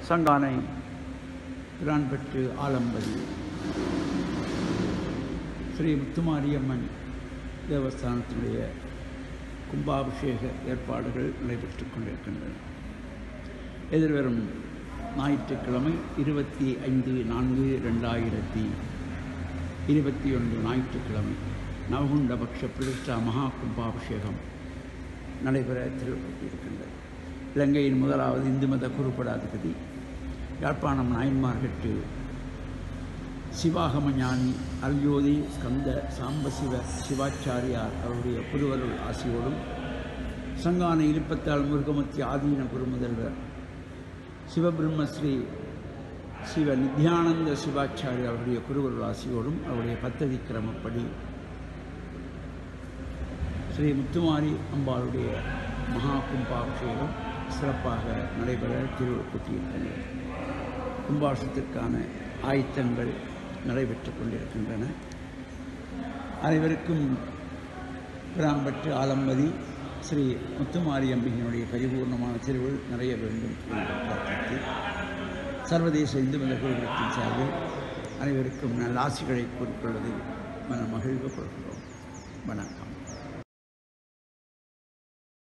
சங்கானை பிரான்பெற்று ஆலம்பதி ஸ்ரீ முத்துமாரியம்மன் தேவஸ்தானத்தினுடைய கும்பாபிஷேக ஏற்பாடுகள் நடைபெற்றுக் கொண்டிருக்கின்றன எதிர்வரும் ஞாயிற்றுக்கிழமை இருபத்தி ஐந்து நான்கு ரெண்டாயிரத்தி இருபத்தி ஒன்று ஞாயிற்றுக்கிழமை நவகுண்டபக்ஷ பிரதிஷ்டா மகா கும்பாபிஷேகம் நடைபெற திருப்பட்டிருக்கின்றது இலங்கையின் முதலாவது இந்து மத குருப்படாதிபதி யாழ்ப்பாணம் நாயன்மார்கட்டு சிவாகம ஞானி அல்யோதி ஸ்கந்த சாம்பசிவ சிவாச்சாரியார் அவருடைய புதுவருள் ஆசியோடும் சங்கான இருப்பத்தால் முருகமூர்த்தி ஆதீன குருமுதல்வர் சிவபிரம்மஸ்ரீ சிவ நித்யானந்த சிவாச்சாரி அவருடைய குருவருள் ஆசியோடும் அவருடைய பத்ததி கிரமப்படி ஸ்ரீ முத்துமாரி அம்பாளுடைய மகா கும்பாபிஷேகம் சிறப்பாக நடைபெற திருவிழப்பட்டிருக்கின்றன கும்பாஷத்திற்கான ஆயத்தங்கள் நடைபெற்றுக் கொண்டிருக்கின்றன அனைவருக்கும் பிராம்பற்று ஆலம்பதி ஸ்ரீ முத்துமாரி அம்பிகையினுடைய பரிபூர்ணமான திருவிழ் நிறைய வேண்டும் என்று பிரார்த்தித்து சர்வதேச இந்து மத குழுமத்தின் சார்பில் அனைவருக்கும் நல்ல ஆசிகளை கூறிக்கொள்வதில் மன மகிழ்வு கொள்கிறோம் வணக்கம்